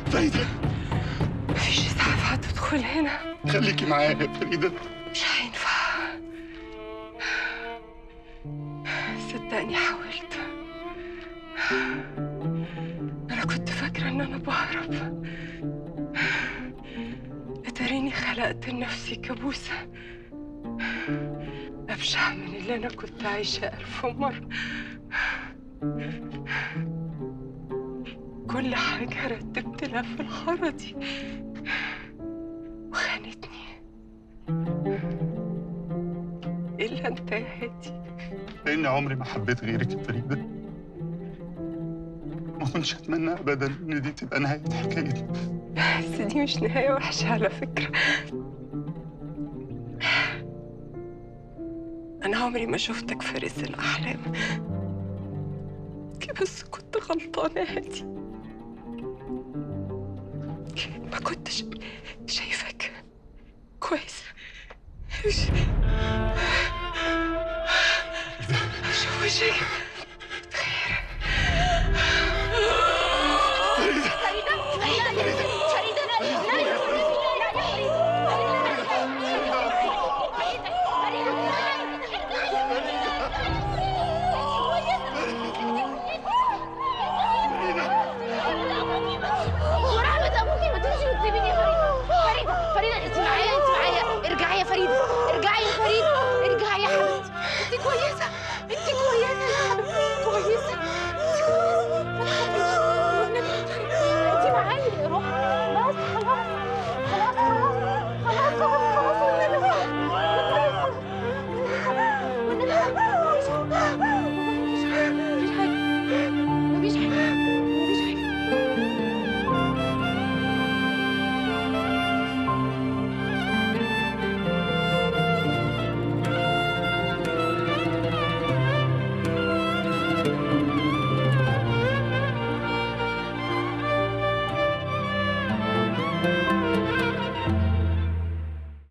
فريدة مفيش إسعاف هتدخل هنا خليكي معايا يا فريدة مش هينفع صدقني حاولت أنا كنت فاكرة إن أنا بهرب أتاريني خلقت لنفسي كابوسة أبشع من اللي أنا كنت عايشة ألف مرة كل حاجة رتبت لها في الحارة دي وخانتني إلا أنت يا هادي لأني عمري ما حبيت غيرك يا فريدة ما كنتش أتمنى أبدا إن دي تبقى نهاية حكايتنا بس دي مش نهاية وحشة على فكرة أنا عمري ما شفتك فارس الأحلام بس كنت غلطانة يا هادي ما كنتش شايفة